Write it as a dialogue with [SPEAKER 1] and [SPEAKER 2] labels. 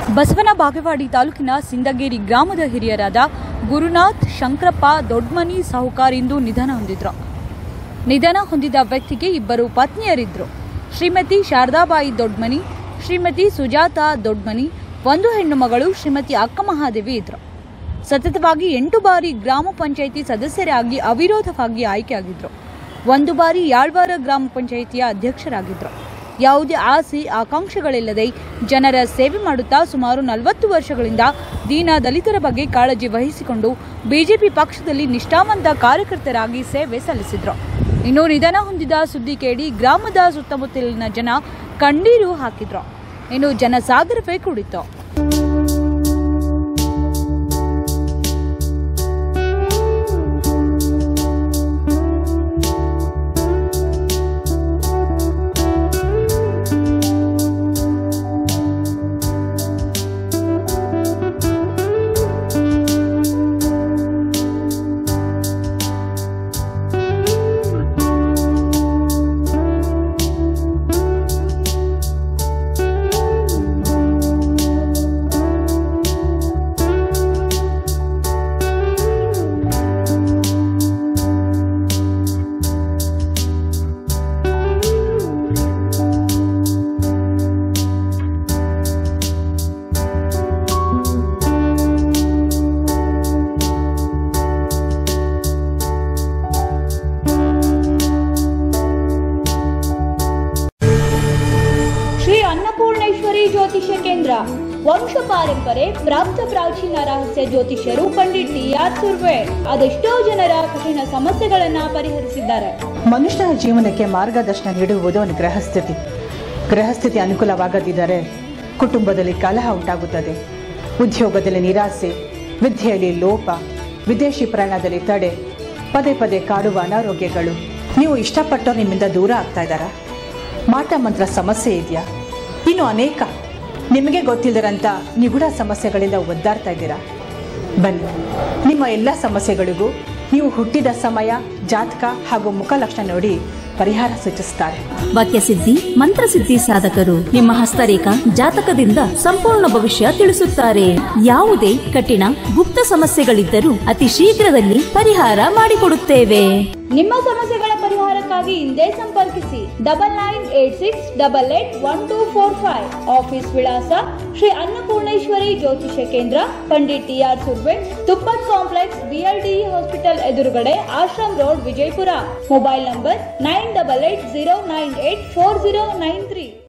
[SPEAKER 1] ಬಸವನ ಬಾಗೇವಾಡಿ ತಾಲೂಕಿನ ಸಿಂದಗೇರಿ ಗ್ರಾಮದ ಹಿರಿಯರಾದ ಗುರುನಾಥ್ ಶಂಕರಪ್ಪ ದೊಡ್ಮನಿ ಸಾಹುಕಾರ್ ಇಂದು ನಿಧನ ಹೊಂದಿದ್ರು ನಿಧನ ಹೊಂದಿದ ವ್ಯಕ್ತಿಗೆ ಇಬ್ಬರು ಪತ್ನಿಯರಿದ್ರು ಶ್ರೀಮತಿ ಶಾರದಾಬಾಯಿ ದೊಡ್ಮನಿ ಶ್ರೀಮತಿ ಸುಜಾತ ದೊಡ್ಮನಿ ಒಂದು ಹೆಣ್ಣು ಮಗಳು ಶ್ರೀಮತಿ ಅಕ್ಕಮಹಾದೇವಿ ಇದ್ರು ಸತತವಾಗಿ ಎಂಟು ಬಾರಿ ಗ್ರಾಮ ಪಂಚಾಯಿತಿ ಸದಸ್ಯರಾಗಿ ಅವಿರೋಧವಾಗಿ ಆಯ್ಕೆಯಾಗಿದ್ರು ಒಂದು ಬಾರಿ ಯಾಳ್ವಾರ ಗ್ರಾಮ ಪಂಚಾಯಿತಿಯ ಅಧ್ಯಕ್ಷರಾಗಿದ್ರು ಯಾವುದೇ ಆಸೆ ಆಕಾಂಕ್ಷೆಗಳಿಲ್ಲದೆ ಜನರ ಸೇವೆ ಮಾಡುತ್ತಾ ಸುಮಾರು ನಲವತ್ತು ವರ್ಷಗಳಿಂದ ದೀನ ದಲಿತರ ಬಗ್ಗೆ ಕಾಳಜಿ ವಹಿಸಿಕೊಂಡು ಬಿಜೆಪಿ ಪಕ್ಷದಲ್ಲಿ ನಿಷ್ಠಾವಂತ ಕಾರ್ಯಕರ್ತರಾಗಿ ಸೇವೆ ಸಲ್ಲಿಸಿದ್ರು ಇನ್ನು ನಿಧನ ಹೊಂದಿದ ಸುದ್ದಿ ಕೇಳಿ ಗ್ರಾಮದ ಸುತ್ತಮುತ್ತಲಿನ ಜನ ಕಣ್ಣೀರು ಹಾಕಿದ್ರು ಇನ್ನು ಜನಸಾಗರವೇ ಕೂಡಿತ್ತು
[SPEAKER 2] ಶ್ರೀ ಅನ್ನಪೂರ್ಣೇಶ್ವರಿ ಜ್ಯೋತಿಷ್ಯ ಕೇಂದ್ರ ವಂಶ ಪಾರಂಪರೆ ಪ್ರಾಪ್ತ ಪ್ರಾಚೀನ ರಹಸ್ಯ ಜ್ಯೋತಿಷ್ಯರು ಪಂಡಿತ್ ಟಿ ಆರ್ ಸುರ್ವೆ ಅದೆಷ್ಟೋ ಜನರ ಕಠಿಣ ಸಮಸ್ಯೆಗಳನ್ನ ಪರಿಹರಿಸಿದ್ದಾರೆ
[SPEAKER 3] ಮನುಷ್ಯನ ಜೀವನಕ್ಕೆ ಮಾರ್ಗದರ್ಶನ ನೀಡುವುದು ಒಂದು ಗ್ರಹಸ್ಥಿತಿ ಗ್ರಹಸ್ಥಿತಿ ಅನುಕೂಲವಾಗದಿದ್ದರೆ ಕುಟುಂಬದಲ್ಲಿ ಕಲಹ ಉಂಟಾಗುತ್ತದೆ ಉದ್ಯೋಗದಲ್ಲಿ ನಿರಾಸೆ ವಿದ್ಯೆಯಲ್ಲಿ ಲೋಪ ವಿದೇಶಿ ಪ್ರಯಾಣದಲ್ಲಿ ತಡೆ ಪದೇ ಪದೇ ಕಾಡುವ ಅನಾರೋಗ್ಯಗಳು ನೀವು ಇಷ್ಟಪಟ್ಟವ್ರು ನಿಮ್ಮಿಂದ ದೂರ ಆಗ್ತಾ ಇದ್ದಾರಾ ಮಾಟ ಮಂತ್ರ ಸಮಸ್ಯೆ ಇದೆಯಾ ಇನ್ನು ಅನೇಕ ನಿಮಗೆ ಗೊತ್ತಿಲ್ಲದಂಥ ನಿಗೂಢ ಸಮಸ್ಯೆಗಳಿಂದ ಒದ್ದಾಡ್ತಾ ಇದ್ದೀರಾ ಬನ್ನಿ ನಿಮ್ಮ ಎಲ್ಲ ಸಮಸ್ಯೆಗಳಿಗೂ ನೀವು ಹುಟ್ಟಿದ ಸಮಯ ಜಾತಕ ಹಾಗೂ ಮುಖಲಕ್ಷಣ ನೋಡಿ ಪರಿಹಾರ ಸೂಚಿಸುತ್ತಾರೆ
[SPEAKER 4] ವಾಕ್ಯಸಿದ್ಧಿ ಮಂತ್ರಸಿದ್ಧಿ ಸಾಧಕರು ನಿಮ್ಮ ಹಸ್ತರೇಖಾ ಜಾತಕದಿಂದ ಸಂಪೂರ್ಣ ಭವಿಷ್ಯ ತಿಳಿಸುತ್ತಾರೆ ಯಾವುದೇ ಕಠಿಣ ಗುಪ್ತ ಸಮಸ್ಯೆಗಳಿದ್ದರೂ ಅತಿ ಶೀಘ್ರದಲ್ಲಿ ಪರಿಹಾರ ಮಾಡಿಕೊಡುತ್ತೇವೆ
[SPEAKER 2] ನಿಮ್ಮ ಸಮಸ್ಯೆಗಳ ಪರಿಹಾರಕ್ಕಾಗಿ ಹಿಂದೆ ಸಂಪರ್ಕಿಸಿ double nine eight six double eight one two four five office ವಿಳಾಸ ಶ್ರೀ ಅನ್ನಪೂರ್ಣೇಶ್ವರಿ ಜ್ಯೋತಿಷ್ಯ ಕೇಂದ್ರ ಪಂಡಿತ್ ಟಿ ಆರ್ ಸುರ್ವೆ ತುಪ್ಪತ್ ಕಾಂಪ್ಲೆಕ್ಸ್ ಬಿಎಲ್ಡಿಇ ಹಾಸ್ಪಿಟಲ್ ಎದುರುಗಡೆ Ashram road Vijayapura mobile number nine double eight zero nine eight four zero nine three